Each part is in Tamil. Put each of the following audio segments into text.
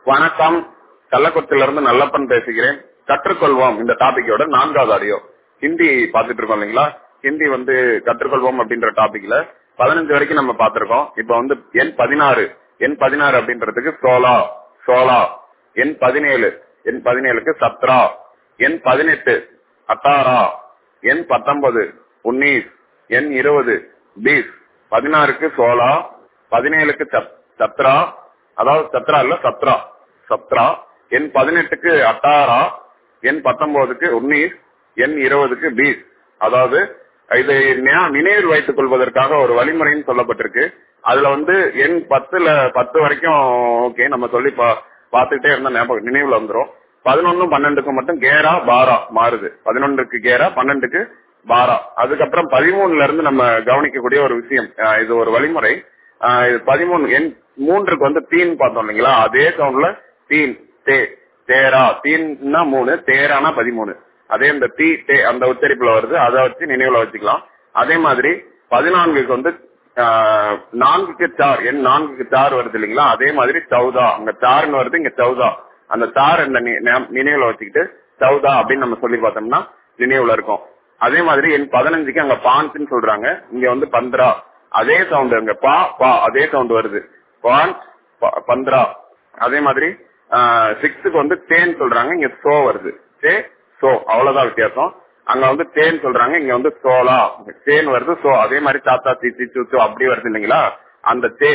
வணக்கம் கள்ளக்குறிச்சியிலிருந்து நல்லப்பன் பேசுகிறேன் கற்றுக்கொள்வோம் இந்த டாபிக்கோட நான்காவது ஆடியோ ஹிந்தி பாத்துட்டு இருக்கோம் இல்லைங்களா ஹிந்தி வந்து கற்றுக்கொள்வோம் அப்படின்ற டாபிக்ல பதினஞ்சு வரைக்கும் நம்ம பார்த்திருக்கோம் இப்ப வந்து எண் பதினாறு எண் பதினாறு அப்படின்றதுக்கு சோலா சோலா எண் பதினேழு எண் பதினேழுக்கு சத்ரா எண் பதினெட்டு அட்டாரா எண் பத்தொன்பது உன்னீஸ் எண் இருபது பீஸ் பதினாறுக்கு சோலா பதினேழுக்கு சத்- சத்ரா அதாவது சத்ரா இல்ல சத்ரா சத்ரா எண் பதினெட்டுக்கு அட்டாரா எண் பத்தொன்பதுக்கு உன்னீஸ் எண் இருபதுக்கு பீஸ் அதாவது இதை ஞா- நினைவில் வைத்துக் கொள்வதற்காக ஒரு வழிமுறைன்னு சொல்லப்பட்டிருக்கு அதுல வந்து எண் பத்துல பத்து வரைக்கும் ஓகே நம்ம சொல்லி பா- பார்த்துக்கிட்டே இருந்தா ஞாபகம் நினைவுல வந்துரும் பதினொன்னு பன்னெண்டுக்கு மட்டும் கேரா பாரா மாறுது பதினொன்றுக்கு கேரா பன்னெண்டுக்கு பாரா அதுக்கப்புறம் பதிமூணுல இருந்து நம்ம கவனிக்கக்கூடிய ஒரு விஷயம் அஹ் இது ஒரு வழிமுறை அஹ் இது பதிமூணு எண் மூன்றுக்கு வந்து தீன் பார்த்தோம் இல்லைங்களா அதே சவுண்ட்ல தீன் தே தேரா தீன்னா மூணு தேரானா பதிமூணு அதே இந்த தீ தே அந்த உச்சரிப்புல வருது அதை வச்சு நினைவுல வச்சுக்கலாம் அதே மாதிரி பதினான்குக்கு வந்து ஆஹ், நான்குக்கு சார் எண் நான்குக்கு சார் வருது இல்லைங்களா அதே மாதிரி சௌதா அங்க சார்னு வருது இங்க சௌதா அந்த சார் இந்த நி- நா- நினைவுல வச்சுக்கிட்டு சௌதா அப்படின்னு நம்ம சொல்லி பார்த்தோம்னா நினைவுல இருக்கும் அதே மாதிரி எண் பதினஞ்சுக்கு அங்க பான்ஸ்ன்னு சொல்றாங்க இங்க வந்து பந்திரா அதே சவுண்ட் அங்க பா பா அதே சவுண்ட் வருது பான் ப- பந்திரா அதே மாதிரி சிக்ஸுக்கு வந்து தேன் சொல்றாங்க இங்க சோ வருது சே சோ அவ்வளவுதான் வித்தியாசம் அங்க வந்து தேன் சொல்றாங்க இங்க வந்து சோலா தேன் வருது சோ அதே மாதிரி தாத்தா தீத்தி சூச்சு அப்படி வருது இல்லைங்களா அந்த தே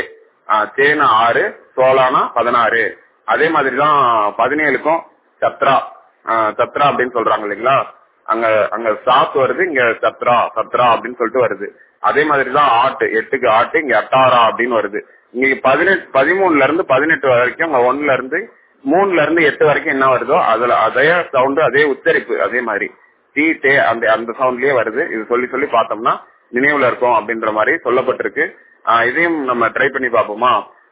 தேன ஆறு சோலானா பதினாறு அதே மாதிரி தான் பதினேழுக்கும் சத்ரா ஆஹ் சத்ரா அப்படின்னு சொல்றாங்க இல்லைங்களா அங்க அங்க சாத் வருது இங்க சத்ரா சத்ரா அப்படின்னு சொல்லிட்டு வருது அதே மாதிரி தான் ஆட்டு எட்டுக்கு ஆட்டு இங்க அட்டாரா அப்படின்னு வருது இங்க பதினெட்டு பதிமூணுல இருந்து பதினெட்டு வரைக்கும் அங்க ஒண்ணுல இருந்து மூணுல இருந்து எட்டு வரைக்கும் என்ன வருதோ அதுல அதே சவுண்ட் அதே உச்சரிப்பு அதே மாதிரி டி டே அந்த அந்த சவுண்ட்லயே வருது இது சொல்லி சொல்லி பார்த்தோம்னா நினைவுல இருக்கும் அப்படின்ற மாதிரி சொல்லப்பட்டிருக்கு ஆஹ் இதையும் நம்ம ட்ரை பண்ணி பார்ப்போமா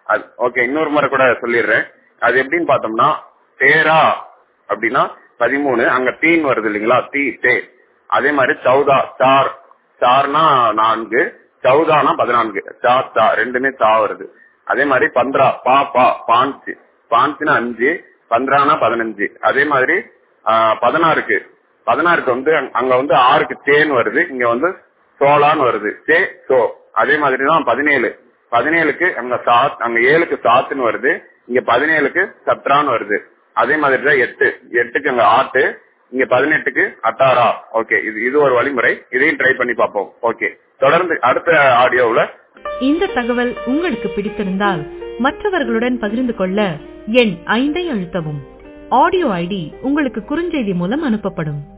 ஓகே இன்னொரு முறை கூட சொல்லிடுறேன் அது எப்படின்னு பார்த்தோம்னா தேரா அப்படின்னா பதிமூணு அங்க தீன் வருது இல்லைங்களா தீ தே அதே மாதிரி சௌதா சார் சார்னா நான்கு சௌதானா பதினான்கு சா சா ரெண்டுமே சா வருது அதே மாதிரி பந்திரா பா பா பாஞ்சு பாஞ்சுனா அஞ்சு பந்திரானா பதினஞ்சு அதே மாதிரி ஆஹ், பதினாறுக்கு பதினாறுக்கு வந்து அங்க- அங்க வந்து ஆறுக்கு தேன் வருது இங்க வந்து சோலான்னு வருது சே சோ அதே மாதிரி தான் பதினேழு பதினேழுக்கு அங்க சாத் அங்க ஏழுக்கு சாத்துன்னு வருது இங்க பதினேழுக்கு சத்ரான்னு வருது அதே மாதிரி தான் எட்டு எட்டுக்கு அங்க ஆட்டு இங்க பதினெட்டுக்கு அட்டாரா ஓகே இது இது ஒரு வழிமுறை இதையும் ட்ரை பண்ணி பார்ப்போம் ஓகே தொடர்ந்து அடுத்த ஆடியோவுல இந்த தகவல் உங்களுக்கு பிடித்திருந்தால் மற்றவர்களுடன் பகிர்ந்து கொள்ள எண் ஐந்தை அழுத்தவும் ஆடியோ ஐடி உங்களுக்கு குறுஞ்செய்தி மூலம் அனுப்பப்படும்